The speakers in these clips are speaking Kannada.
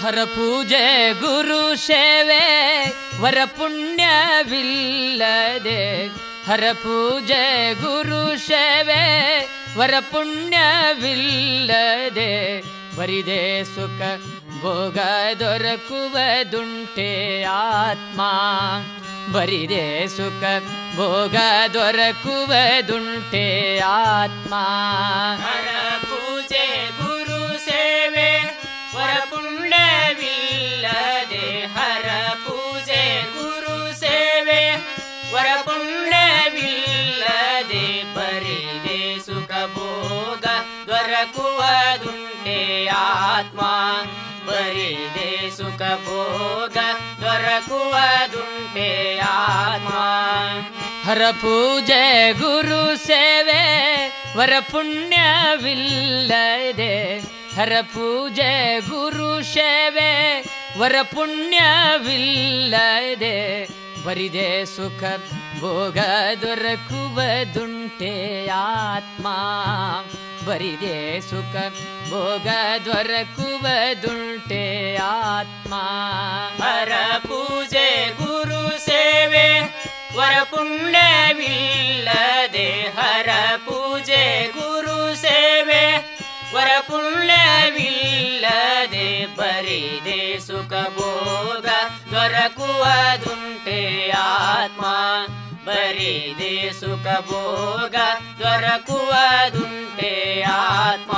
ಹರ ಪೂಜೆ ಗುರು ಸೇವೆ ವರ ಪುಣ್ಯವಿಲ್ಲದೆ ಹರ ಪೂಜೆ ಗುರು ಸೇವೆ ವರ ಪುಣ್ಯವಿಲ್ಲದೆ ಬರಿದೆ ಸುಖ ಭೋಗ ದೊರಕುವುದುಂಟೆ ಆತ್ಮ ಬರಿದೆ ಸುಖ ಭೋಗ ದೊರಕುವುದುಂಟೆ ಆತ್ಮ ಹರ ಪೂಜೆ ಗುರು ಸೇವೆ ವರ ಪುಣ್ಯವಿಲ್ಲದೆ ಹರ ಪೂಜೆ ಗುರು ಸೇವೆ ವರ ಪುಣ್ಯವಿಲ್ಲದೆ ಬರಿದೆ ಸುಖ ಭೋಗ ದೊರಕುವುದುಂಟೆ ಆತ್ಮ ಬರಿದೆ ಸುಖ ಭೋಗ ದೊರಕುವುದುಂಟೆ ಆತ್ಮ ಹರ ಪೂಜೆ ಗುರು ಸೇವೆ ವರ ಪುಣ್ಯವಿಲ್ಲದೆ ಹರ ಪೂಜೆ ಗುರು ಸೇವೆ ವರ ಪುಣ್ಯವಿಲ್ಲದೆ ಬರಿದೆ ಸುಖ ಭೋಗ ದೊರಕುವುದುಂಟೆ ಆತ್ಮ ಬರಿದೆ ಸುಖ ಭೋಗ ದೊರಕುವುದುಂಟೆ ಆತ್ಮ ಹರ ಪೂಜೆ ಗುರು ಸೇವೆ ವರ ಪುಣ್ಯವಿಲ್ಲದೆ ಹರ ಪೂಜೆ ಗುರು ಸೇವೆ ವರ ಪುಣ್ಯವಿಲ್ಲದೆ ಬರಿದೆ ಸುಖ ಭೋಗ ದೊರಕುವುದುಂಟೆ ಆತ್ಮ ಬರಿದೆ ಸುಖ ಭೋಗ ದೊರಕುವುದುಂಟೆ ಆತ್ಮ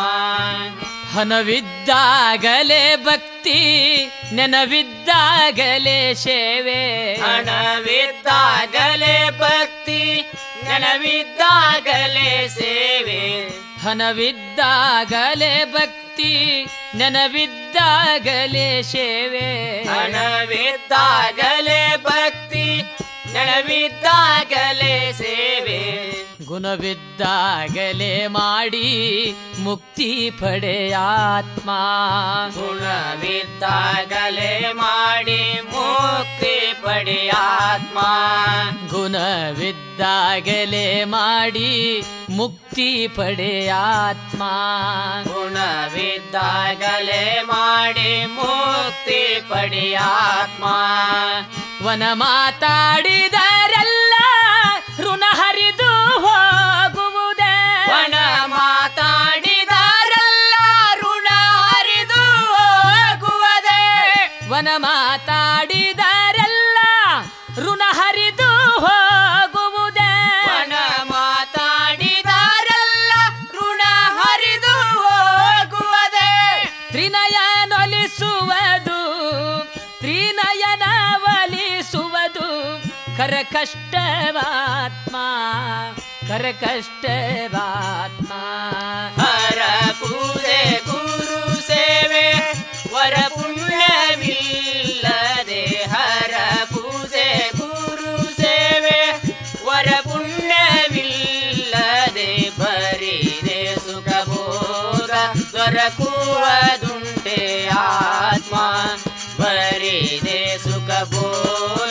ಹಣವಿದ್ದಾಗಲೇ ಭಕ್ತಿ ನೆನವಿದ್ದಾಗಲೇ ಸೇವೆ ಹಣವಿದ್ದಾಗಲೇ ಭಕ್ತಿ ನೆನವಿದ್ದಾಗಲೇ ಸೇವೆ ಹಣವಿದ್ದಾಗಲೇ ಭಕ್ತಿ ನೆನವಿದ್ದಾಗಲೇ ಸೇವೆ ಹಣವಿದ್ದಾಗಲೇ ಭಕ್ತಿ ನೆನವಿದ್ದಾಗಲೇ ಸೇವೆ ಗುಣವಿದ್ದಾಗಲೇ ಮಾಡಿ ಮುಕ್ತಿ ಪಡೆಯಾತ್ಮ ಗುಣವಿದ್ದಾಗಲೇ ಮಾಡಿ ಮುಕ್ತಿ ಪಡೆಯಾತ್ಮ ಗುಣವಿದ್ದಾಗಲೇ ಮಾಡಿ ಮುಕ್ತಿ ಪಡೆಯಾತ್ಮ ಗುಣವಿದ್ದಾಗಲೇ ಮಾಡಿ ಮುಕ್ತಿ ಪಡೆಯಾತ್ಮ ವನ ಮಾತಾಡಿದರೆಲ್ಲ ಋಣ ಹರಿದು ಹೋಗುವುದೇ ವನ ಮಾತಾಡಿದರೆಲ್ಲ ಋಣ ಹರಿದು ಹೋಗುವುದೇ ವನ ಮಾತಾಡಿದರೆಲ್ಲ ಋಣ ಹರಿದು ಹೋಗುವುದೇ ವನ ಮಾತಾಡಿದರೆಲ್ಲ ಋಣ ಹರಿದು ಹೋಗುವುದೇ ತ್ರಿನಯನೊಲಿಸುವುದು ತ್ರಿನಯನ ಒಲಿಸುವುದು ಕರ ಕಷ್ಟವಾತ್ಮ ಕರ ಕಷ್ಟವಾತ್ಮ ಹರ ಪೂಜೆ ಗುರು ಸೇವೆ ವರ ಪುಣ್ಯವಿಲ್ಲದೆ ಹರ ಪೂಜೆ ಗುರು ಸೇವೆ ವರ ಪುಣ್ಯವಿಲ್ಲದೆ ಬರಿದೆ ಸುಖ ಭೋಗ ದೊರಕುವುದುಂಟೆ ಆತ್ಮ ಬರಿದೆ ಸುಖ ಭೋಗ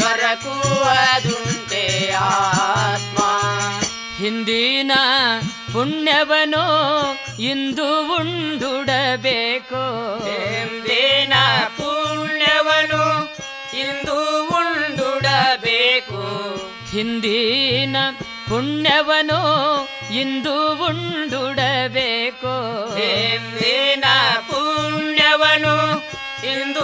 ದೊರಕುವುದುಂಟೆ ಆತ್ಮ ಹಿಂದಿನ ಪುಣ್ಯವನು ಇಂದು ಉಂಡುಡಬೇಕು ಎಂದಿನ ಪುಣ್ಯವನು ಇಂದು ಉಂಡುಡಬೇಕು ಹಿಂದಿನ ಪುಣ್ಯವನು ಇಂದು ಉಂಡುಡಬೇಕು ಎಂದಿನ ಪುಣ್ಯವನು ಇಂದು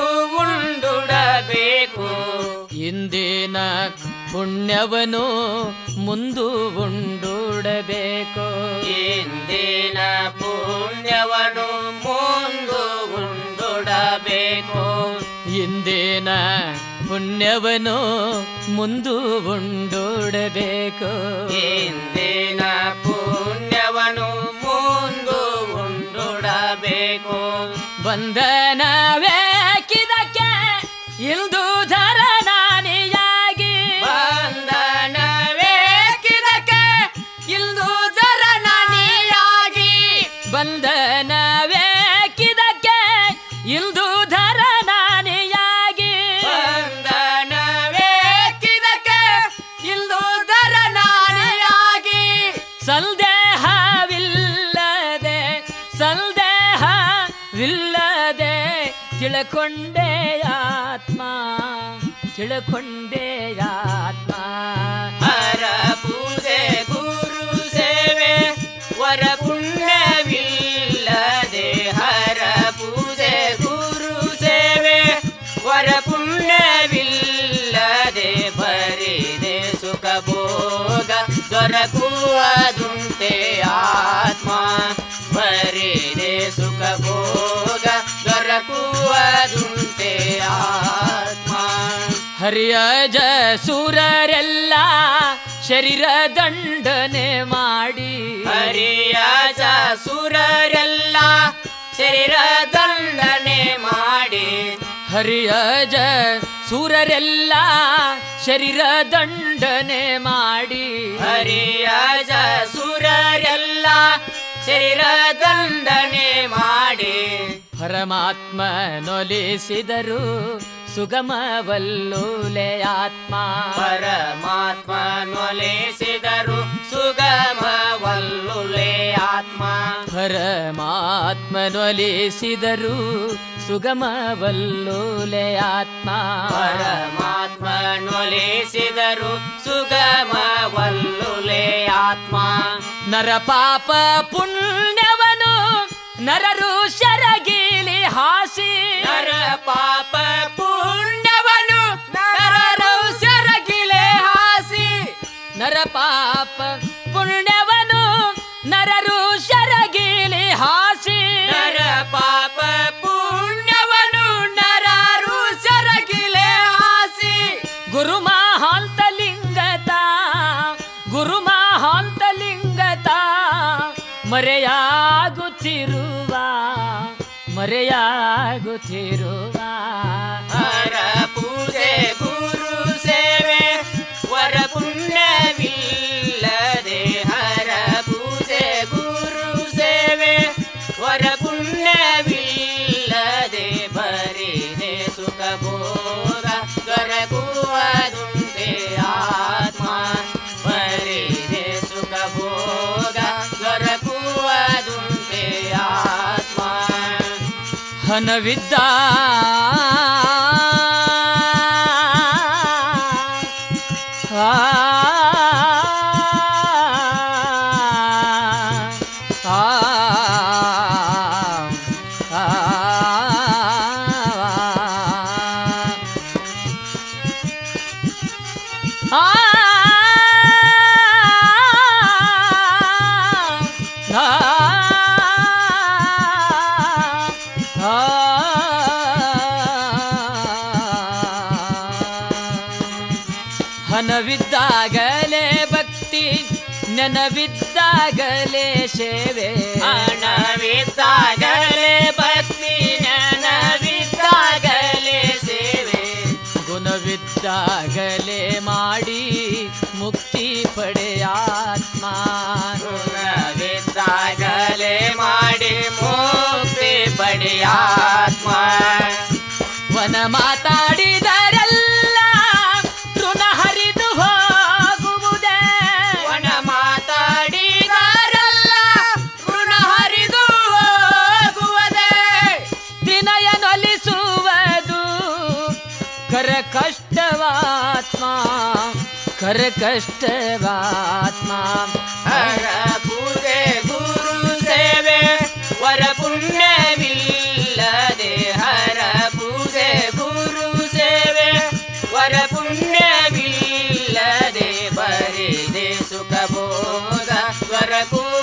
ಉಂಡುಡಬೇಕು ಇಂದಿನ ಪುಣ್ಯವನು ಮುಂದು ಉಂಡುಡಬೇಕು ಇಂದಿನ ಪುಣ್ಯವನು ಮುಂದು ಉಂಡುಡಬೇಕು ಇಂದಿನ ಪುಣ್ಯವನು ಮುಂದು ಉಂಡುಡಬೇಕು ಇಂದಿನ ಪುಣ್ಯವನು ಮುಂದು ಉಂಡುಡಬೇಕು ಬಂಧನವೇ ಕಿದಕ್ಕೆ ಇಂದು ಧರನಾನಿಯಾಗಿ ಬಂಧನವೇ ಕಿದಕ್ಕೆ ಇಂದು ಜರನನಿಯಾಗಿ ಬಂಧನವೇ ಕಿದಕ್ಕೆ ಇಂದು ಧರನಾನಿಯಾಗಿ ಬಂಧನವೇ ಕಿದಕ್ಕೆ ಇಂದು ಜರನನಿಯಾಗಿ ಸಂದೇಹವಿಲ್ಲದೆ ಸಂದೇಹವಿಲ್ಲದೆ ತಿಳ್ಕೊಂಡೆ ಆತ್ಮ ತಿಳ್ಕೊಂಡೆ ಆತ್ಮ ಹರ ಪೂಜೆ ಗುರು ಸೇವೆ ವರ ಪುಣ್ಯವಿಲ್ಲದೆ ಹರ ಪೂಜೆ ಗುರು ಸೇವೆ ವರ ಪುಣ್ಯವಿಲ್ಲದೆ ಬರಿದೆ ಸುಖ ಭೋಗ ದೊರಕುವುದುಂಟೆ ಆತ್ಮ ಬರಿದೆ ಸುಖ ಭೋಗ ದೊರಕುವುದುಂಟೆ ಆತ್ಮ ಹರಿಯಜ ಸೂರರೆಲ್ಲ ಶರೀರ ದಂಡನೆ ಮಾಡಿ ಹರಿಯಾಜ ಸುರರೆಲ್ಲ ಶರೀರ ದಂಡನೆ ಮಾಡಿ ಹರಿಯಜ ಸೂರರೆಲ್ಲ ಶರೀರ ದಂಡನೆ ಮಾಡಿ ಹರಿಯಾಜ ಸುರರೆಲ್ಲ ಶರೀರ ದಂಡನೆ ಮಾಡಿ ಪರಮಾತ್ಮನೊಲಿಸಿದರು ಸುಗಮವಲ್ಲೂಲೆ ಆತ್ಮ ಪರಮಾತ್ಮ ನೊಲಿಸಿದರು ಸುಗಮವಲ್ಲುಲೆ ಆತ್ಮ ಪರಮಾತ್ಮನೊಲಿಸಿದರು ಸುಗಮವಲ್ಲೂಲೆ ಆತ್ಮ ಪರಮಾತ್ಮ ನೊಲಿಸಿದರು ಸುಗಮವಲ್ಲುಲೆ ಆತ್ಮ ನರ ಪಾಪ ಪುಣ್ಯವನು ನರರು ಶರಗೀಲಿ ಹಾಸಿ ನರ ಪಾಪ ಪುಣ್ಯವನ್ನು ನರರು ಸರಗಿಲೆ ಹಾಸಿ ನರ ಪಾಪ ಪುಣ್ಯವನು ನರರು ಶರಗೀಲಿ ಹಾಸಿ ನರ ಪಾಪ ಪುಣ್ಯವನ್ನು ನರರು ಸರಗಿಲೆ ಹಾಸಿ ಗುರು ಮಹಾಂತಲಿಂಗತ ಗುರು ಮಹಾಂತಲಿಂಗತ ಮರೆಯಾಗುತ್ತಿರುವ ಮರೆಯಾಗುತ್ತಿರುವ ಹರ ಪೂಜೆ ಗುರು ಸೇವೆ ವರ ಪುಣ್ಯವಿಲ್ಲದೆ ಹರ ಪೂಜೆ ಗುರು ಸೇವೆ ವರ ಪುಣ್ಯವಿಲ್ಲದೆ ಬರಿದೆ ಸುಖ ಭೋಗ ದೊರಕುವುದುಂಟೆ ಆತ್ಮ ಬರಿದೆ ಸುಖ ಭೋಗ ದೊರಕುವುದುಂಟೆ ಆತ್ಮ ಹನವಿದ್ದ ಆ ಆ ಹಣವಿದ್ದಾಗಲೇ ಭಕ್ತಿ ನೆನವಿದ್ದಾಗಲೇ ಸೇವೆ ಹಣವಿದ್ದಾಗಲೇ ಭಕ್ತಿ ನನವಿದ್ದಾಗಲೇ ಸೇವೆ ಗುಣವಿದ್ದಾಗಲೇ ಮಾಡಿ ಮುಕ್ತಿ ಪಡೆಯಾತ್ಮ ಗುಣವಿದ್ದಾಗಲೇ ಮಾಡಿ ಮುಕ್ತಿ ಪಡೆಯಾತ್ಮ ವನ ಮಾತಾಡಿದರೆಲ್ಲ ಋಣ ಹರಿದು ಹೋಗುವುದೇ ಒಣ ಮಾತಾಡಿದಾರಲ್ಲ ಋಣ ಹರಿದು ಹೋಗುವುದೇ ತ್ರಿನಯ ನೊಲಿಸುವುದು ಕರ ಕಷ್ಟವಾತ್ಮ ಕರ ಕಷ್ಟವಾತ್ಮ ಹರ ಪೂಜೆ ಗುರು ಸೇವೆ ವರ ಪುಣ್ಯವಿಲ್ಲದೆ ಹರ ಪೂಜೆ ಗುರು ಸೇವೆ ವರ ಪುಣ್ಯವಿಲ್ಲದೆ ಬರಿದೆ ಸುಖ ಭೋಗ ದೊರಕುವ